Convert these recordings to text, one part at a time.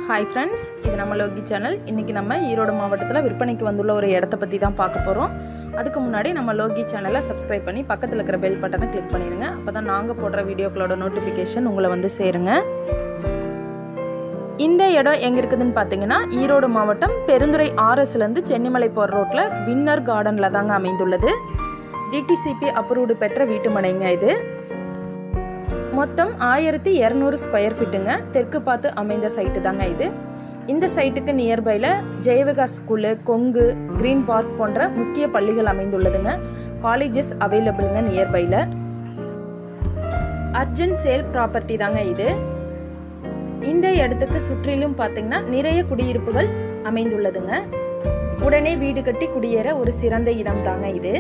hi friends இது நம்ம Loki channel இன்றைக்கி நம்ம ஈரோடு மாவட்டத்தில் விற்பனைக்கு வந்துள்ள ஒரு இடத்த பற்றி தான் பார்க்க போகிறோம் அதுக்கு முன்னாடி நம்ம லோகி சேனலை சப்ஸ்கிரைப் பண்ணி பக்கத்தில் இருக்கிற பெல் பட்டனை கிளிக் பண்ணிடுங்க அப்போ தான் நாங்கள் போடுற வீடியோக்களோட நோட்டிஃபிகேஷன் உங்களை வந்து சேருங்க இந்த இடம் எங்கே இருக்குதுன்னு பார்த்தீங்கன்னா ஈரோடு மாவட்டம் பெருந்துறை ஆர்எஸ்லேருந்து சென்னிமலை போகிற ரோட்டில் வின்னர் கார்டனில் தாங்க அமைந்துள்ளது டிடிசிபி அப்ரூவ்டு பெற்ற வீட்டு மனைங்க இது மொத்தம் ஆயிரத்தி இரநூறு ஸ்கொயர் ஃபீட்டுங்க தெற்கு பார்த்து அமைந்த சைட்டு தாங்க இது இந்த சைட்டுக்கு நியர்பையில் Jayavika school Kongu green park போன்ற முக்கிய பள்ளிகள் அமைந்துள்ளதுங்க காலேஜஸ் அவைலபிளுங்க நியர்பையில் அர்ஜென்ட் சேல் ப்ராப்பர்ட்டி தாங்க இது இந்த இடத்துக்கு சுற்றிலும் பார்த்தீங்கன்னா நிறைய குடியிருப்புகள் அமைந்துள்ளதுங்க உடனே வீடு கட்டி குடியேற ஒரு சிறந்த இடம் தாங்க இது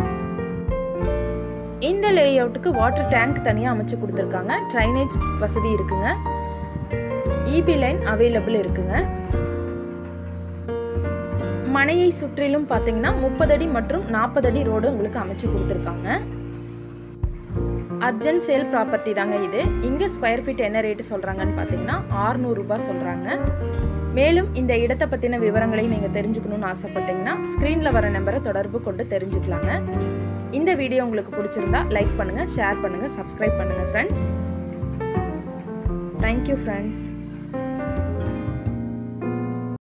இந்த லே அவுட்டுக்கு வாட்டர் டேங்க் தனியாக அமைச்சு கொடுத்துருக்காங்க ட்ரைனேஜ் வசதி இருக்குங்க இபி லைன் அவைலபிள் இருக்குங்க மனையை சுற்றிலும் பார்த்தீங்கன்னா முப்பது அடி மற்றும் நாற்பது அடி ரோடு உங்களுக்கு அமைச்சு கொடுத்துருக்காங்க அர்ஜென்ட் சேல் ப்ராப்பர்ட்டி தாங்க இது இங்கே ஸ்கொயர் ஃபீட் என்ன ரேட்டு சொல்கிறாங்கன்னு பார்த்தீங்கன்னா ஆறுநூறுபா சொல்கிறாங்க மேலும் இந்த இடத்தை பற்றின விவரங்களை நீங்கள் தெரிஞ்சுக்கணும்னு ஆசைப்பட்டீங்கன்னா ஸ்க்ரீனில் வர நம்பரை தொடர்பு கொண்டு தெரிஞ்சுக்கலாங்க இந்த வீடியோ உங்களுக்கு பிடிச்சிருந்தா லைக் பண்ணுங்கள் ஷேர் பண்ணுங்கள் சப்ஸ்கிரைப் பண்ணுங்கள் ஃப்ரெண்ட்ஸ் தேங்க்யூ ஃப்ரெண்ட்ஸ்